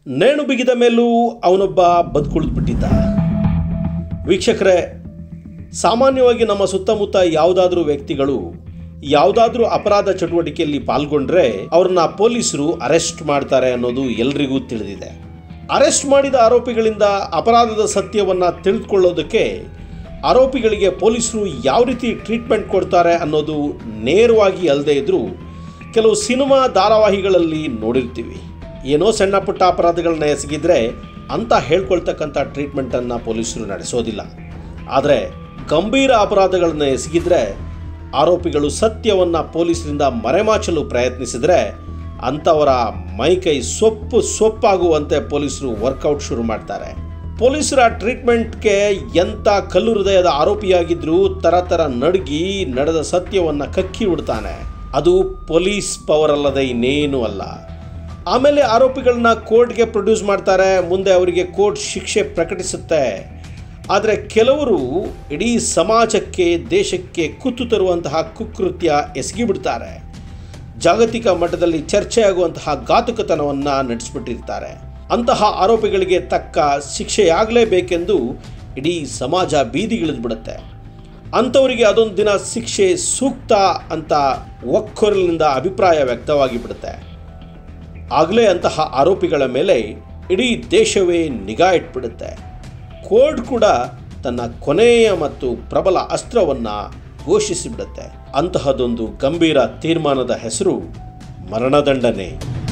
ನೇಣು ಬಿಗಿದ ಮೇಲೂ ಅವನೊಬ್ಬ ಬದುಕುಳಿದ್ಬಿಟ್ಟಿದ್ದ ವೀಕ್ಷಕರೇ ಸಾಮಾನ್ಯವಾಗಿ ನಮ್ಮ ಸುತ್ತಮುತ್ತ ಯಾವುದಾದ್ರೂ ವ್ಯಕ್ತಿಗಳು ಯಾವುದಾದ್ರೂ ಅಪರಾಧ ಚಟುವಟಿಕೆಯಲ್ಲಿ ಪಾಲ್ಗೊಂಡ್ರೆ ಅವ್ರನ್ನ ಪೊಲೀಸರು ಅರೆಸ್ಟ್ ಮಾಡ್ತಾರೆ ಅನ್ನೋದು ಎಲ್ರಿಗೂ ತಿಳಿದಿದೆ ಅರೆಸ್ಟ್ ಮಾಡಿದ ಆರೋಪಿಗಳಿಂದ ಅಪರಾಧದ ಸತ್ಯವನ್ನು ತಿಳಿದುಕೊಳ್ಳೋದಕ್ಕೆ ಆರೋಪಿಗಳಿಗೆ ಪೊಲೀಸರು ಯಾವ ರೀತಿ ಟ್ರೀಟ್ಮೆಂಟ್ ಕೊಡ್ತಾರೆ ಅನ್ನೋದು ನೇರವಾಗಿ ಅಲ್ಲದೆ ಇದ್ದರೂ ಕೆಲವು ಸಿನಿಮಾ ಧಾರಾವಾಹಿಗಳಲ್ಲಿ ನೋಡಿರ್ತೀವಿ ಏನೋ ಸಣ್ಣ ಪುಟ್ಟ ಅಪರಾಧಗಳನ್ನ ಎಸಗಿದ್ರೆ ಅಂತ ಹೇಳ್ಕೊಳ್ತಕ್ಕಂಥ ಟ್ರೀಟ್ಮೆಂಟನ್ನು ಪೊಲೀಸರು ನಡೆಸೋದಿಲ್ಲ ಆದರೆ ಗಂಭೀರ ಅಪರಾಧಗಳನ್ನು ಎಸಗಿದ್ರೆ ಆರೋಪಿಗಳು ಸತ್ಯವನ್ನು ಪೊಲೀಸರಿಂದ ಮರೆಮಾಚಲು ಪ್ರಯತ್ನಿಸಿದರೆ ಅಂಥವರ ಮೈಕೈ ಸೊಪ್ಪು ಸೊಪ್ಪಾಗುವಂತೆ ಪೊಲೀಸರು ವರ್ಕೌಟ್ ಶುರು ಮಾಡ್ತಾರೆ ಪೊಲೀಸರ ಟ್ರೀಟ್ಮೆಂಟ್ಗೆ ಎಂಥ ಕಲ್ಲು ಹೃದಯದ ಆರೋಪಿಯಾಗಿದ್ದರೂ ತರ ತರ ನಡುಗಿ ನಡೆದ ಸತ್ಯವನ್ನು ಕಕ್ಕಿ ಬಿಡ್ತಾನೆ ಅದು ಪೊಲೀಸ್ ಪವರ್ ಅಲ್ಲದೆ ಇನ್ನೇನೂ ಅಲ್ಲ ಆಮೇಲೆ ಆರೋಪಿಗಳನ್ನ ಕೋರ್ಟ್ಗೆ ಪ್ರೊಡ್ಯೂಸ್ ಮಾಡ್ತಾರೆ ಮುಂದೆ ಅವರಿಗೆ ಕೋರ್ಟ್ ಶಿಕ್ಷೆ ಪ್ರಕಟಿಸುತ್ತೆ ಆದರೆ ಕೆಲವರು ಇಡೀ ಸಮಾಜಕ್ಕೆ ದೇಶಕ್ಕೆ ಕುತ್ತು ತರುವಂತಹ ಕುಕೃತ್ಯ ಎಸಗಿಬಿಡ್ತಾರೆ ಜಾಗತಿಕ ಮಟ್ಟದಲ್ಲಿ ಚರ್ಚೆಯಾಗುವಂತಹ ಘಾತುಕತನವನ್ನು ನಡೆಸಿಬಿಟ್ಟಿರ್ತಾರೆ ಅಂತಹ ಆರೋಪಿಗಳಿಗೆ ತಕ್ಕ ಶಿಕ್ಷೆಯಾಗಲೇಬೇಕೆಂದು ಇಡೀ ಸಮಾಜ ಬೀದಿಗಿಳಿದ್ಬಿಡುತ್ತೆ ಅಂಥವರಿಗೆ ಅದೊಂದು ದಿನ ಶಿಕ್ಷೆ ಸೂಕ್ತ ಅಂತ ಒಕ್ಕೊರಲಿನಿಂದ ಅಭಿಪ್ರಾಯ ವ್ಯಕ್ತವಾಗಿ ಬಿಡುತ್ತೆ ಆಗಲೇ ಅಂತಹ ಆರೋಪಿಗಳ ಮೇಲೆ ಇಡೀ ದೇಶವೇ ನಿಗಾ ಇಟ್ಬಿಡುತ್ತೆ ಕೋರ್ಟ್ ಕೂಡ ತನ್ನ ಕೊನೆಯ ಮತ್ತು ಪ್ರಬಲ ಅಸ್ತ್ರವನ್ನು ಘೋಷಿಸಿಬಿಡುತ್ತೆ ಅಂತಹದೊಂದು ಗಂಭೀರ ತೀರ್ಮಾನದ ಹೆಸರು ಮರಣದಂಡನೆ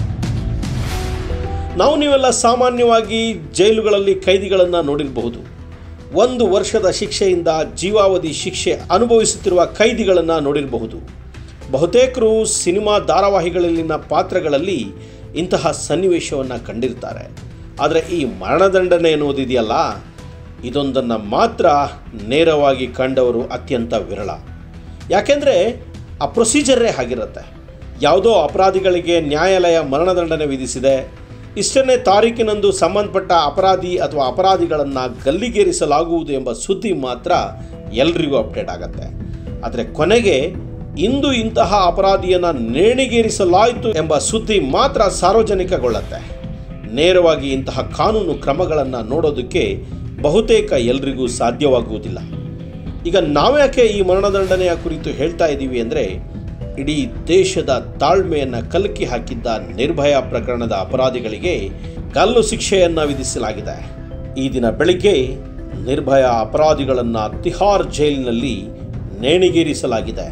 ನಾವು ನೀವೆಲ್ಲ ಸಾಮಾನ್ಯವಾಗಿ ಜೈಲುಗಳಲ್ಲಿ ಕೈದಿಗಳನ್ನು ನೋಡಿರಬಹುದು ಒಂದು ವರ್ಷದ ಶಿಕ್ಷೆಯಿಂದ ಜೀವಾವಧಿ ಶಿಕ್ಷೆ ಅನುಭವಿಸುತ್ತಿರುವ ಕೈದಿಗಳನ್ನು ನೋಡಿರಬಹುದು ಬಹುತೇಕರು ಸಿನಿಮಾ ಧಾರಾವಾಹಿಗಳಲ್ಲಿನ ಪಾತ್ರಗಳಲ್ಲಿ ಇಂತಹ ಸನ್ನಿವೇಶವನ್ನು ಕಂಡಿರ್ತಾರೆ ಆದರೆ ಈ ಮರಣದಂಡನೆ ಎನ್ನುವುದಿದೆಯಲ್ಲ ಇದೊಂದನ್ನು ಮಾತ್ರ ನೇರವಾಗಿ ಕಂಡವರು ಅತ್ಯಂತ ವಿರಳ ಯಾಕೆಂದರೆ ಆ ಪ್ರೊಸೀಜರೇ ಆಗಿರುತ್ತೆ ಯಾವುದೋ ಅಪರಾಧಿಗಳಿಗೆ ನ್ಯಾಯಾಲಯ ಮರಣದಂಡನೆ ವಿಧಿಸಿದೆ ಇಷ್ಟನೇ ತಾರೀಕಿನಂದು ಸಂಬಂಧಪಟ್ಟ ಅಪರಾಧಿ ಅಥವಾ ಅಪರಾಧಿಗಳನ್ನು ಗಲ್ಲಿಗೇರಿಸಲಾಗುವುದು ಎಂಬ ಸುದ್ದಿ ಮಾತ್ರ ಎಲ್ರಿಗೂ ಅಪ್ಡೇಟ್ ಆಗುತ್ತೆ ಆದರೆ ಕೊನೆಗೆ ಇಂದು ಇಂತಹ ಅಪರಾಧಿಯನ್ನು ನೇಣಿಗೇರಿಸಲಾಯಿತು ಎಂಬ ಸುದ್ದಿ ಮಾತ್ರ ಸಾರ್ವಜನಿಕಗೊಳ್ಳುತ್ತೆ ನೇರವಾಗಿ ಇಂತಹ ಕಾನೂನು ಕ್ರಮಗಳನ್ನು ನೋಡೋದಕ್ಕೆ ಬಹುತೇಕ ಎಲ್ರಿಗೂ ಸಾಧ್ಯವಾಗುವುದಿಲ್ಲ ಈಗ ನಾವ್ಯಾಕೆ ಈ ಮರಣದಂಡನೆಯ ಕುರಿತು ಹೇಳ್ತಾ ಇದ್ದೀವಿ ಅಂದರೆ ಇಡೀ ದೇಶದ ತಾಳ್ಮೆಯನ್ನು ಕಲಕಿ ಹಾಕಿದ್ದ ನಿರ್ಭಯ ಪ್ರಕರಣದ ಅಪರಾಧಿಗಳಿಗೆ ಗಲ್ಲು ಶಿಕ್ಷೆಯನ್ನು ವಿಧಿಸಲಾಗಿದೆ ಈ ದಿನ ಬೆಳಿಗ್ಗೆ ನಿರ್ಭಯ ಅಪರಾಧಿಗಳನ್ನು ತಿಹಾರ್ ಜೈಲಿನಲ್ಲಿ ನೇಣಿಗೇರಿಸಲಾಗಿದೆ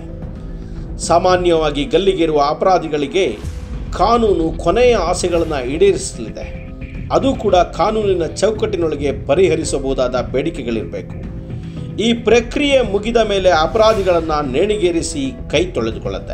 ಸಾಮಾನ್ಯವಾಗಿ ಗಲ್ಲಿಗೇರುವ ಅಪರಾಧಿಗಳಿಗೆ ಕಾನೂನು ಕೊನೆಯ ಆಸೆಗಳನ್ನು ಈಡೇರಿಸಲಿದೆ ಅದು ಕೂಡ ಕಾನೂನಿನ ಚೌಕಟ್ಟಿನೊಳಗೆ ಪರಿಹರಿಸಬಹುದಾದ ಬೇಡಿಕೆಗಳಿರಬೇಕು ಈ ಪ್ರಕ್ರಿಯೆ ಮುಗಿದ ಮೇಲೆ ಅಪರಾಧಿಗಳನ್ನು ನೇಣಿಗೇರಿಸಿ ಕೈ ತೊಳೆದುಕೊಳ್ಳುತ್ತೆ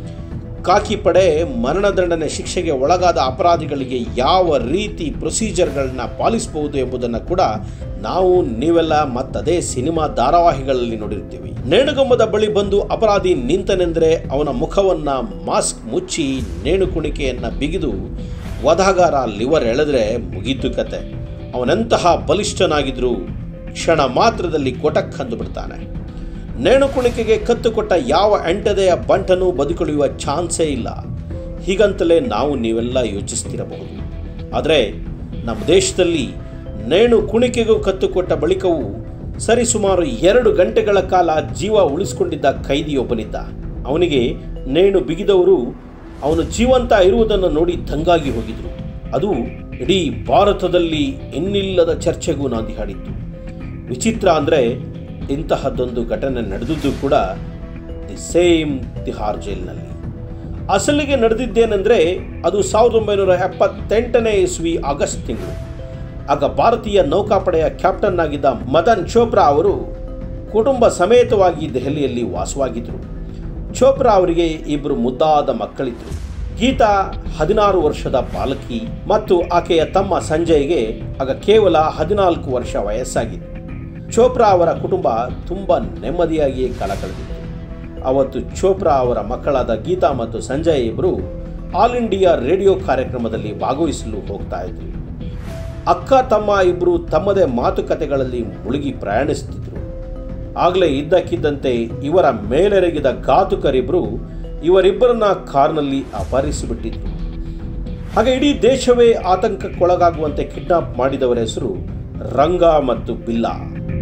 ಕಾಕಿ ಪಡೆ ಮರಣದಂಡನೆ ಶಿಕ್ಷೆಗೆ ಒಳಗಾದ ಅಪರಾಧಿಗಳಿಗೆ ಯಾವ ರೀತಿ ಪ್ರೊಸೀಜರ್ಗಳನ್ನ ಪಾಲಿಸಬಹುದು ಎಂಬುದನ್ನು ಕೂಡ ನಾವು ನೀವೆಲ್ಲ ಮತ್ತದೇ ಸಿನಿಮಾ ಧಾರಾವಾಹಿಗಳಲ್ಲಿ ನೋಡಿರ್ತೀವಿ ನೇಣುಗಂಬದ ಬಳಿ ಬಂದು ಅಪರಾಧಿ ನಿಂತನೆಂದರೆ ಅವನ ಮುಖವನ್ನು ಮಾಸ್ಕ್ ಮುಚ್ಚಿ ನೇಣು ಕುಣಿಕೆಯನ್ನು ಬಿಗಿದು ವಧಾಗಾರ ಲಿವರ್ ಎಳೆದ್ರೆ ಮುಗೀತು ಕತೆ ಅವನೆಂತಹ ಬಲಿಷ್ಠನಾಗಿದ್ರೂ ಕ್ಷಣ ಮಾತ್ರದಲ್ಲಿ ಕೊಟಕ್ ಅಂದು ಬಿಡ್ತಾನೆ ನೇಣು ಕುಣಿಕೆಗೆ ಕತ್ತು ಕೊಟ್ಟ ಯಾವ ಎಂಟದೆಯ ಬಂಟನೂ ಬದುಕುಳಿಯುವ ಚಾನ್ಸೇ ಇಲ್ಲ ಹೀಗಂತಲೇ ನಾವು ನೀವೆಲ್ಲ ಯೋಚಿಸ್ತಿರಬಹುದು ಆದರೆ ನಮ್ಮ ದೇಶದಲ್ಲಿ ನೇಣು ಕುಣಿಕೆಗೂ ಕತ್ತು ಕೊಟ್ಟ ಬಳಿಕವೂ ಸರಿಸುಮಾರು ಎರಡು ಗಂಟೆಗಳ ಕಾಲ ಜೀವ ಉಳಿಸಿಕೊಂಡಿದ್ದ ಕೈದಿಯೊಬ್ಬನಿದ್ದ ಅವನಿಗೆ ನೇಣು ಬಿಗಿದವರು ಅವನು ಜೀವಂತ ಇರುವುದನ್ನು ನೋಡಿ ದಂಗಾಗಿ ಹೋಗಿದ್ರು ಅದು ಇಡೀ ಭಾರತದಲ್ಲಿ ಇನ್ನಿಲ್ಲದ ಚರ್ಚೆಗೂ ನಾಂದಿ ಹಾಡಿತ್ತು ವಿಚಿತ್ರ ಅಂದರೆ ಇಂತಹದ್ದೊಂದು ಘಟನೆ ನಡೆದಿದ್ದು ಕೂಡ ದಿ ಸೇಮ್ ತಿಹಾರ್ ಜೈಲಿನಲ್ಲಿ ಅಸಲಿಗೆ ನಡೆದಿದ್ದೇನೆಂದರೆ ಅದು ಸಾವಿರದ ಒಂಬೈನೂರ ಎಪ್ಪತ್ತೆಂಟನೇ ಇಸ್ವಿ ಆಗಸ್ಟ್ ತಿಂಗಳು ಆಗ ಭಾರತೀಯ ನೌಕಾಪಡೆಯ ಕ್ಯಾಪ್ಟನ್ ಆಗಿದ್ದ ಮದನ್ ಚೋಪ್ರಾ ಅವರು ಕುಟುಂಬ ಸಮೇತವಾಗಿ ದೆಹಲಿಯಲ್ಲಿ ವಾಸವಾಗಿದ್ದರು ಚೋಪ್ರಾ ಅವರಿಗೆ ಇಬ್ಬರು ಮುದ್ದಾದ ಮಕ್ಕಳಿದ್ರು ಗೀತಾ ಹದಿನಾರು ವರ್ಷದ ಬಾಲಕಿ ಮತ್ತು ಆಕೆಯ ತಮ್ಮ ಸಂಜಯ್ಗೆ ಆಗ ಕೇವಲ ಹದಿನಾಲ್ಕು ವರ್ಷ ವಯಸ್ಸಾಗಿತ್ತು ಚೋಪ್ರಾ ಅವರ ಕುಟುಂಬ ತುಂಬ ನೆಮ್ಮದಿಯಾಗಿಯೇ ಕಾಲ ಕಳೆದಿತ್ತು ಅವತ್ತು ಚೋಪ್ರಾ ಅವರ ಮಕ್ಕಳಾದ ಗೀತಾ ಮತ್ತು ಸಂಜಯ್ ಇಬ್ಬರು ಆಲ್ ಇಂಡಿಯಾ ರೇಡಿಯೋ ಕಾರ್ಯಕ್ರಮದಲ್ಲಿ ಭಾಗವಹಿಸಲು ಹೋಗ್ತಾ ಇದ್ರು ಅಕ್ಕ ತಮ್ಮ ಇಬ್ಬರು ತಮ್ಮದೇ ಮಾತುಕತೆಗಳಲ್ಲಿ ಮುಳುಗಿ ಪ್ರಯಾಣಿಸುತ್ತಿದ್ದರು ಆಗಲೇ ಇದ್ದಕ್ಕಿದ್ದಂತೆ ಇವರ ಮೇಲೆರಗಿದ ಘಾತುಕರಿಬ್ಬರು ಇವರಿಬ್ಬರನ್ನ ಕಾರ್ನಲ್ಲಿ ಅಪಹರಿಸಿಬಿಟ್ಟಿದ್ರು ಹಾಗೆ ಇಡೀ ದೇಶವೇ ಆತಂಕಕ್ಕೊಳಗಾಗುವಂತೆ ಕಿಡ್ನಾಪ್ ಮಾಡಿದವರ ಹೆಸರು ರಂಗ ಮತ್ತು ಬಿಲ್ಲಾ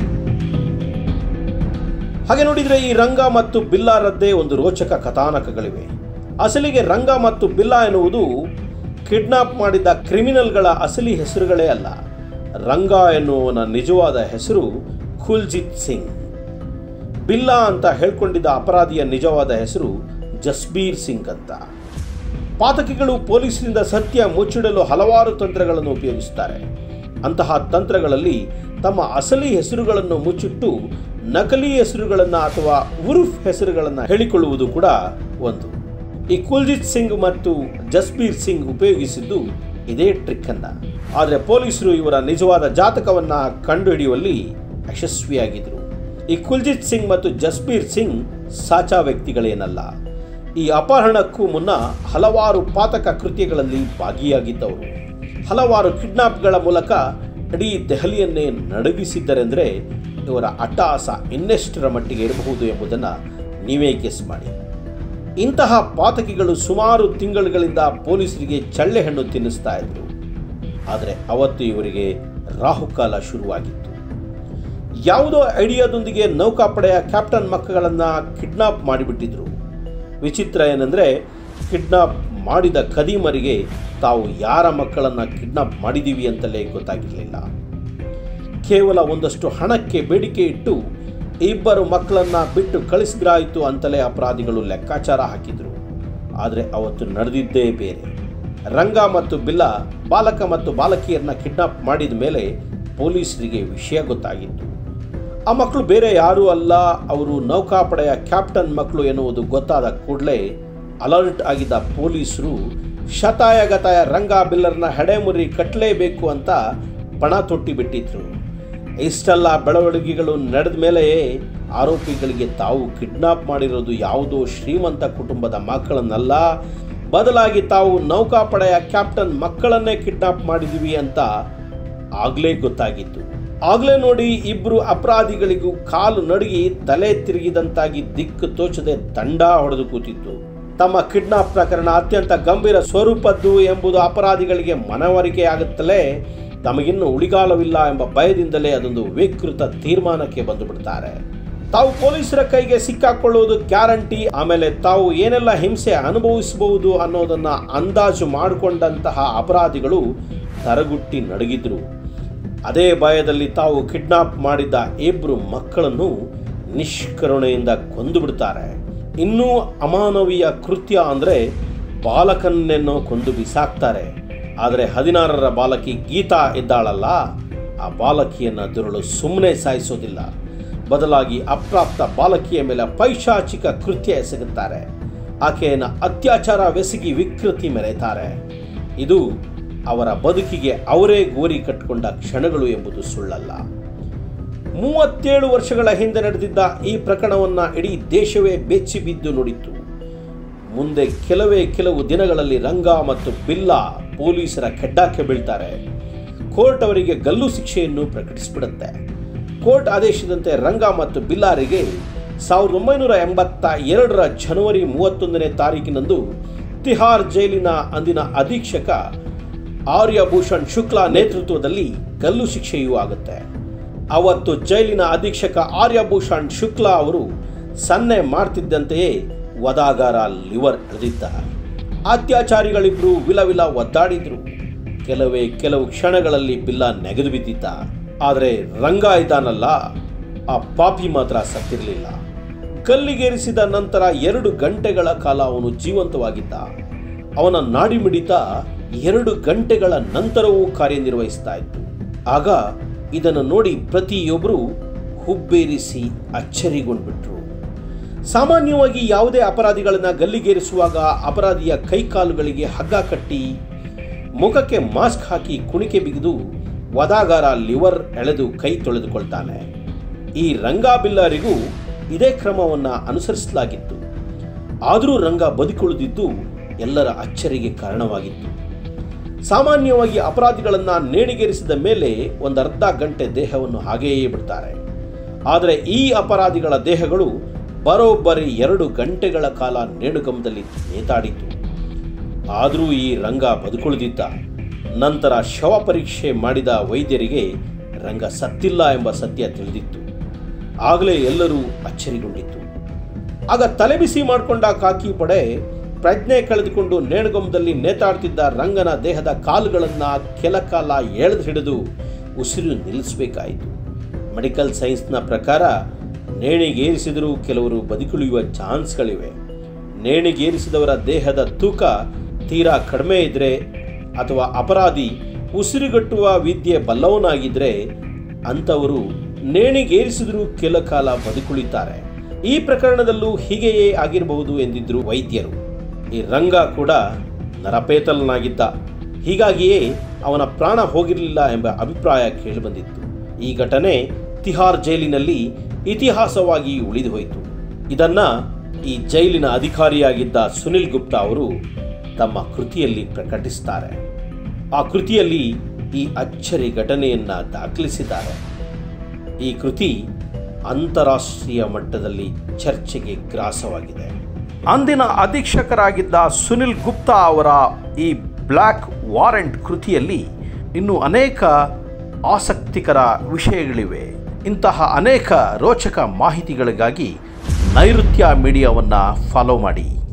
ಹಾಗೆ ನೋಡಿದರೆ ಈ ರಂಗ ಮತ್ತು ಬಿಲ್ಲಾರದ್ದೇ ಒಂದು ರೋಚಕ ಕಥಾನಕಗಳಿವೆ ಅಸಲಿಗೆ ರಂಗ ಮತ್ತು ಬಿಲ್ಲಾ ಎನ್ನುವುದು ಕಿಡ್ನಾಪ್ ಮಾಡಿದ ಕ್ರಿಮಿನಲ್ಗಳ ಅಸಲಿ ಹೆಸರುಗಳೇ ಅಲ್ಲ ರಂಗ ಎನ್ನುವನ ನಿಜವಾದ ಹೆಸರು ಖುಲ್ಜಿತ್ ಸಿಂಗ್ ಬಿಲ್ಲಾ ಅಂತ ಹೇಳ್ಕೊಂಡಿದ್ದ ಅಪರಾಧಿಯ ನಿಜವಾದ ಹೆಸರು ಜಸ್ಬೀರ್ ಸಿಂಗ್ ಅಂತ ಪಾತಕಿಗಳು ಪೊಲೀಸರಿಂದ ಸತ್ಯ ಮುಚ್ಚಿಡಲು ಹಲವಾರು ತಂತ್ರಗಳನ್ನು ಉಪಯೋಗಿಸುತ್ತಾರೆ ಅಂತಹ ತಂತ್ರಗಳಲ್ಲಿ ತಮ್ಮ ಅಸಲಿ ಹೆಸರುಗಳನ್ನು ಮುಚ್ಚಿಟ್ಟು ನಕಲಿ ಹೆಸರುಗಳನ್ನು ಅಥವಾ ಉರುಫ್ ಹೆಸರುಗಳನ್ನು ಹೇಳಿಕೊಳ್ಳುವುದು ಕೂಡ ಒಂದು ಈ ಕುಲ್ಜಿತ್ ಸಿಂಗ್ ಮತ್ತು ಜಸ್ಬೀರ್ ಸಿಂಗ್ ಉಪಯೋಗಿಸಿದ್ದು ಇದೇ ಟ್ರಿಕ್ ಅನ್ನ ಆದರೆ ಪೊಲೀಸರು ಇವರ ನಿಜವಾದ ಜಾತಕವನ್ನ ಕಂಡುಹಿಡಿಯುವಲ್ಲಿ ಯಶಸ್ವಿಯಾಗಿದ್ದರು ಈ ಕುಲ್ಜಿತ್ ಸಿಂಗ್ ಮತ್ತು ಜಸ್ಬೀರ್ ಸಿಂಗ್ ಸಾಚಾ ವ್ಯಕ್ತಿಗಳೇನಲ್ಲ ಈ ಅಪಹರಣಕ್ಕೂ ಮುನ್ನ ಹಲವಾರು ಪಾತಕ ಕೃತ್ಯಗಳಲ್ಲಿ ಭಾಗಿಯಾಗಿದ್ದವರು ಹಲವಾರು ಕಿಡ್ನಾಪ್ಗಳ ಮೂಲಕ ಇಡೀ ದೆಹಲಿಯನ್ನೇ ನಡುಗಿಸಿದ್ದರೆಂದರೆ ಇವರ ಅಟ್ಟಹಾಸ ಇನ್ನೆಷ್ಟರ ಮಟ್ಟಿಗೆ ಇರಬಹುದು ಎಂಬುದನ್ನು ನೀವೇ ಗೆಸ್ ಮಾಡಿ ಇಂತಹ ಪಾತಕಿಗಳು ಸುಮಾರು ತಿಂಗಳುಗಳಿಂದ ಪೊಲೀಸರಿಗೆ ಚಳ್ಳೆ ಹಣ್ಣು ತಿನ್ನಿಸ್ತಾ ಇದ್ರು ಆದರೆ ಅವತ್ತು ಇವರಿಗೆ ರಾಹುಕಾಲ ಶುರುವಾಗಿತ್ತು ಯಾವುದೋ ಐಡಿಯಾದೊಂದಿಗೆ ನೌಕಾಪಡೆಯ ಕ್ಯಾಪ್ಟನ್ ಮಕ್ಕಳನ್ನು ಕಿಡ್ನಾಪ್ ಮಾಡಿಬಿಟ್ಟಿದ್ರು ವಿಚಿತ್ರ ಏನಂದರೆ ಕಿಡ್ನಾಪ್ ಮಾಡಿದ ಖದೀಮರಿಗೆ ತಾವು ಯಾರ ಮಕ್ಕಳನ್ನು ಕಿಡ್ನಾಪ್ ಮಾಡಿದ್ದೀವಿ ಅಂತಲೇ ಗೊತ್ತಾಗಿರಲಿಲ್ಲ ಕೇವಲ ಒಂದಷ್ಟು ಹಣಕ್ಕೆ ಬೇಡಿಕೆ ಇಟ್ಟು ಇಬ್ಬರು ಮಕ್ಕಳನ್ನ ಬಿಟ್ಟು ಕಳಿಸಿದ್ರಾಯಿತು ಅಂತಲೇ ಅಪರಾಧಿಗಳು ಲೆಕ್ಕಾಚಾರ ಹಾಕಿದ್ರು ಆದರೆ ಅವತ್ತು ನಡೆದಿದ್ದೇ ಬೇರೆ ರಂಗ ಮತ್ತು ಬಿಲ್ಲ ಬಾಲಕ ಮತ್ತು ಬಾಲಕಿಯರನ್ನ ಕಿಡ್ನಾಪ್ ಮಾಡಿದ ಮೇಲೆ ಪೊಲೀಸರಿಗೆ ವಿಷಯ ಗೊತ್ತಾಗಿತ್ತು ಆ ಮಕ್ಕಳು ಬೇರೆ ಯಾರೂ ಅಲ್ಲ ಅವರು ನೌಕಾಪಡೆಯ ಕ್ಯಾಪ್ಟನ್ ಮಕ್ಕಳು ಎನ್ನುವುದು ಗೊತ್ತಾದ ಕೂಡಲೇ ಅಲರ್ಟ್ ಆಗಿದ್ದ ಪೊಲೀಸರು ಶತಾಯಗತಾಯ ರಂಗ ಬಿಲ್ಲರ್ನ ಹೆಡೆಮುರಿ ಕಟ್ಟಲೇಬೇಕು ಅಂತ ಪಣ ತೊಟ್ಟಿ ಬಿಟ್ಟಿದ್ರು ಇಷ್ಟೆಲ್ಲ ಬೆಳವಣಿಗೆಗಳು ನಡೆದ ಮೇಲೆಯೇ ಆರೋಪಿಗಳಿಗೆ ತಾವು ಕಿಡ್ನಾಪ್ ಮಾಡಿರೋದು ಯಾವುದೋ ಶ್ರೀಮಂತ ಕುಟುಂಬದ ಮಕ್ಕಳನ್ನಲ್ಲ ಬದಲಾಗಿ ತಾವು ನೌಕಾಪಡೆಯ ಕ್ಯಾಪ್ಟನ್ ಮಕ್ಕಳನ್ನೇ ಕಿಡ್ನಾಪ್ ಮಾಡಿದ್ವಿ ಅಂತ ಆಗಲೇ ಗೊತ್ತಾಗಿತ್ತು ಆಗಲೇ ನೋಡಿ ಇಬ್ಬರು ಅಪರಾಧಿಗಳಿಗೂ ಕಾಲು ನಡುಗಿ ತಲೆ ತಿರುಗಿದಂತಾಗಿ ದಿಕ್ಕು ತೋಚದೆ ದಂಡ ಹೊಡೆದು ಕೂತಿತ್ತು ತಮ್ಮ ಕಿಡ್ನಾಪ್ ಪ್ರಕರಣ ಅತ್ಯಂತ ಗಂಭೀರ ಸ್ವರೂಪದ್ದು ಎಂಬುದು ಅಪರಾಧಿಗಳಿಗೆ ಮನವರಿಕೆಯಾಗುತ್ತಲೇ ತಮಗಿನ್ನು ಉಳಿಗಾಲವಿಲ್ಲ ಎಂಬ ಭಯದಿಂದಲೇ ಅದೊಂದು ವಿಕೃತ ತೀರ್ಮಾನಕ್ಕೆ ಬಂದು ಬಿಡ್ತಾರೆ ತಾವು ಪೊಲೀಸರ ಕೈಗೆ ಸಿಕ್ಕಾಕೊಳ್ಳುವುದು ಗ್ಯಾರಂಟಿ ಆಮೇಲೆ ತಾವು ಏನೆಲ್ಲ ಹಿಂಸೆ ಅನುಭವಿಸಬಹುದು ಅನ್ನೋದನ್ನ ಅಂದಾಜು ಮಾಡಿಕೊಂಡಂತಹ ಅಪರಾಧಿಗಳು ತರಗುಟ್ಟಿ ನಡಗಿದ್ರು ಅದೇ ಭಯದಲ್ಲಿ ತಾವು ಕಿಡ್ನಾಪ್ ಮಾಡಿದ್ದ ಇಬ್ಬರು ಮಕ್ಕಳನ್ನು ನಿಷ್ಕರುಣೆಯಿಂದ ಕೊಂದು ಬಿಡ್ತಾರೆ ಇನ್ನೂ ಅಮಾನವೀಯ ಕೃತ್ಯ ಅಂದರೆ ಬಾಲಕನ್ನೆನ್ನೋ ಕೊಂದು ಬಿಸಾಕ್ತಾರೆ ಆದರೆ ಹದಿನಾರರ ಬಾಲಕಿ ಗೀತಾ ಇದ್ದಾಳಲ್ಲ ಆ ಬಾಲಕಿಯನ್ನು ದುರುಳು ಸುಮ್ಮನೆ ಸಾಯಿಸೋದಿಲ್ಲ ಬದಲಾಗಿ ಅಪ್ರಾಪ್ತ ಬಾಲಕಿಯ ಮೇಲೆ ಪೈಶಾಚಿಕ ಕೃತ್ಯ ಎಸಗುತ್ತಾರೆ ಆಕೆಯನ್ನು ಅತ್ಯಾಚಾರವೆಸಗಿ ವಿಕೃತಿ ಮೆರೆತಾರೆ ಇದು ಅವರ ಬದುಕಿಗೆ ಅವರೇ ಗೋರಿ ಕಟ್ಟಿಕೊಂಡ ಕ್ಷಣಗಳು ಎಂಬುದು ಸುಳ್ಳಲ್ಲ ಮೂವತ್ತೇಳು ವರ್ಷಗಳ ಹಿಂದೆ ನಡೆದಿದ್ದ ಈ ಪ್ರಕರಣವನ್ನು ಇಡೀ ದೇಶವೇ ಬೆಚ್ಚಿ ಬಿದ್ದು ನೋಡಿತ್ತು ಮುಂದೆ ಕೆಲವೇ ಕೆಲವು ದಿನಗಳಲ್ಲಿ ರಂಗ ಮತ್ತು ಬಿಲ್ಲ ಪೊಲೀಸರ ಖೆಡ್ಡಾಕ್ಕೆ ಬೀಳ್ತಾರೆ ಕೋರ್ಟ್ ಅವರಿಗೆ ಗಲ್ಲು ಶಿಕ್ಷೆಯನ್ನು ಪ್ರಕಟಿಸಿಬಿಡುತ್ತೆ ಕೋರ್ಟ್ ಆದೇಶದಂತೆ ರಂಗ ಮತ್ತು ಬಿಲ್ಲಾರಿಗೆ ಸಾವಿರದ ಒಂಬೈನೂರ ಎಂಬತ್ತ ಎರಡರ ಜನವರಿ ಮೂವತ್ತೊಂದನೇ ತಾರೀಕಿನಂದು ತಿಹಾರ್ ಜೈಲಿನ ಅಂದಿನ ಅಧೀಕ್ಷಕ ಆರ್ಯಭೂಷಣ್ ಶುಕ್ಲಾ ನೇತೃತ್ವದಲ್ಲಿ ಗಲ್ಲು ಶಿಕ್ಷೆಯೂ ಆಗುತ್ತೆ ಅವತ್ತು ಜೈಲಿನ ಅಧೀಕ್ಷಕ ಆರ್ಯಭೂಷಣ್ ಶುಕ್ಲಾ ಅವರು ಸನ್ನೆ ಮಾಡ್ತಿದ್ದಂತೆಯೇ ವದಾಗಾರ ಲಿವರ್ ಎಳೆದಿದ್ದ ಅತ್ಯಾಚಾರಿಗಳಿಬ್ರು ವಿಲವಿಲ ಒದ್ದಾಡಿದ್ರು ಕೆಲವೇ ಕೆಲವು ಕ್ಷಣಗಳಲ್ಲಿ ಬಿಲ್ಲ ನೆಗೆದು ಬಿದ್ದಿದ್ದ ಆದರೆ ರಂಗ ಇದ್ದಾನಲ್ಲ ಆ ಪಾಪಿ ಮಾತ್ರ ಸತ್ತಿರಲಿಲ್ಲ ಕಲ್ಲಿಗೇರಿಸಿದ ನಂತರ ಎರಡು ಗಂಟೆಗಳ ಕಾಲ ಅವನು ಜೀವಂತವಾಗಿದ್ದ ಅವನ ನಾಡಿಮಿಡಿತ ಎರಡು ಗಂಟೆಗಳ ನಂತರವೂ ಕಾರ್ಯನಿರ್ವಹಿಸ್ತಾ ಇತ್ತು ಆಗ ಇದನ್ನು ನೋಡಿ ಪ್ರತಿಯೊಬ್ಬರು ಹುಬ್ಬೇರಿಸಿ ಅಚ್ಚರಿಗೊಂಡ್ಬಿಟ್ರು ಸಾಮಾನ್ಯವಾಗಿ ಯಾವುದೇ ಅಪರಾಧಿಗಳನ್ನ ಗಲ್ಲಿಗೇರಿಸುವಾಗ ಅಪರಾಧಿಯ ಕೈಕಾಲುಗಳಿಗೆ ಹಗ್ಗ ಕಟ್ಟಿ ಮುಖಕ್ಕೆ ಮಾಸ್ಕ್ ಹಾಕಿ ಕುಣಿಕೆ ಬಿಗಿದು ವದಾಗಾರ ಲಿವರ್ ಎಳೆದು ಕೈ ತೊಳೆದುಕೊಳ್ತಾನೆ ಈ ರಂಗ ಬಿಲ್ಲರಿಗೂ ಇದೇ ಕ್ರಮವನ್ನು ಅನುಸರಿಸಲಾಗಿತ್ತು ಆದರೂ ರಂಗ ಬದುಕುಳಿದಿದ್ದು ಎಲ್ಲರ ಅಚ್ಚರಿಗೆ ಕಾರಣವಾಗಿತ್ತು ಸಾಮಾನ್ಯವಾಗಿ ಅಪರಾಧಿಗಳನ್ನು ನೇಣಿಗೇರಿಸಿದ ಮೇಲೆ ಒಂದರ್ಧ ಗಂಟೆ ದೇಹವನ್ನು ಹಾಗೆಯೇ ಬಿಡ್ತಾರೆ ಆದರೆ ಈ ಅಪರಾಧಿಗಳ ದೇಹಗಳು ಬರೋಬ್ಬರಿ ಎರಡು ಗಂಟೆಗಳ ಕಾಲ ನೇಣುಗಮದಲ್ಲಿ ನೇತಾಡಿತು ಆದರೂ ಈ ರಂಗ ಬದುಕುಳಿದಿದ್ದ ನಂತರ ಶವ ಪರೀಕ್ಷೆ ಮಾಡಿದ ವೈದ್ಯರಿಗೆ ರಂಗ ಸತ್ತಿಲ್ಲ ಎಂಬ ಸತ್ಯ ತಿಳಿದಿತ್ತು ಆಗಲೇ ಎಲ್ಲರೂ ಅಚ್ಚರಿಗೊಂಡಿತ್ತು ಆಗ ತಲೆಬಿಸಿ ಮಾಡಿಕೊಂಡ ಕಾಕಿ ಪಡೆ ಪ್ರಜ್ಞೆ ಕಳೆದುಕೊಂಡು ನೇಣಗೊಮ್ಮದಲ್ಲಿ ನೇತಾಡ್ತಿದ್ದ ರಂಗನ ದೇಹದ ಕಾಲುಗಳನ್ನು ಕೆಲ ಕಾಲ ಎಳೆದು ಹಿಡಿದು ಉಸಿರು ನಿಲ್ಲಿಸಬೇಕಾಯಿತು ಮೆಡಿಕಲ್ ಸೈನ್ಸ್ನ ಪ್ರಕಾರ ನೇಣಿಗೇರಿಸಿದರೂ ಕೆಲವರು ಬದುಕುಳಿಯುವ ಚಾನ್ಸ್ಗಳಿವೆ ನೇಣಿಗೇರಿಸಿದವರ ದೇಹದ ತೂಕ ತೀರಾ ಕಡಿಮೆ ಇದ್ದರೆ ಅಥವಾ ಅಪರಾಧಿ ಉಸಿರುಗಟ್ಟುವ ವಿದ್ಯೆ ಬಲ್ಲವನಾಗಿದ್ದರೆ ಅಂಥವರು ನೇಣಿಗೇರಿಸಿದರೂ ಕೆಲ ಕಾಲ ಬದುಕುಳಿತಾರೆ ಈ ಪ್ರಕರಣದಲ್ಲೂ ಹೀಗೆಯೇ ಆಗಿರಬಹುದು ಎಂದಿದ್ರು ವೈದ್ಯರು ಈ ರಂಗ ಕೂಡ ನರಪೇತಲನಾಗಿದ್ದ ಹೀಗಾಗಿಯೇ ಅವನ ಪ್ರಾಣ ಹೋಗಿರಲಿಲ್ಲ ಎಂಬ ಅಭಿಪ್ರಾಯ ಕೇಳಿಬಂದಿತ್ತು ಈ ಘಟನೆ ತಿಹಾರ್ ಜೈಲಿನಲ್ಲಿ ಇತಿಹಾಸವಾಗಿ ಉಳಿದು ಹೋಯಿತು ಇದನ್ನ ಈ ಜೈಲಿನ ಅಧಿಕಾರಿಯಾಗಿದ್ದ ಸುನಿಲ್ ಗುಪ್ತಾ ಅವರು ತಮ್ಮ ಕೃತಿಯಲ್ಲಿ ಪ್ರಕಟಿಸ್ತಾರೆ ಆ ಕೃತಿಯಲ್ಲಿ ಈ ಅಚ್ಚರಿ ಘಟನೆಯನ್ನ ದಾಖಲಿಸಿದ್ದಾರೆ ಈ ಕೃತಿ ಅಂತಾರಾಷ್ಟ್ರೀಯ ಮಟ್ಟದಲ್ಲಿ ಚರ್ಚೆಗೆ ಗ್ರಾಸವಾಗಿದೆ ಅಂದಿನ ಅಧೀಕ್ಷಕರಾಗಿದ್ದ ಸುನಿಲ್ ಗುಪ್ತಾ ಅವರ ಈ ಬ್ಲ್ಯಾಕ್ ವಾರೆಂಟ್ ಕೃತಿಯಲ್ಲಿ ಇನ್ನು ಅನೇಕ ಆಸಕ್ತಿಕರ ವಿಷಯಗಳಿವೆ ಇಂತಹ ಅನೇಕ ರೋಚಕ ಮಾಹಿತಿಗಳಿಗಾಗಿ ನೈಋತ್ಯ ಮೀಡಿಯಾವನ್ನು ಫಾಲೋ ಮಾಡಿ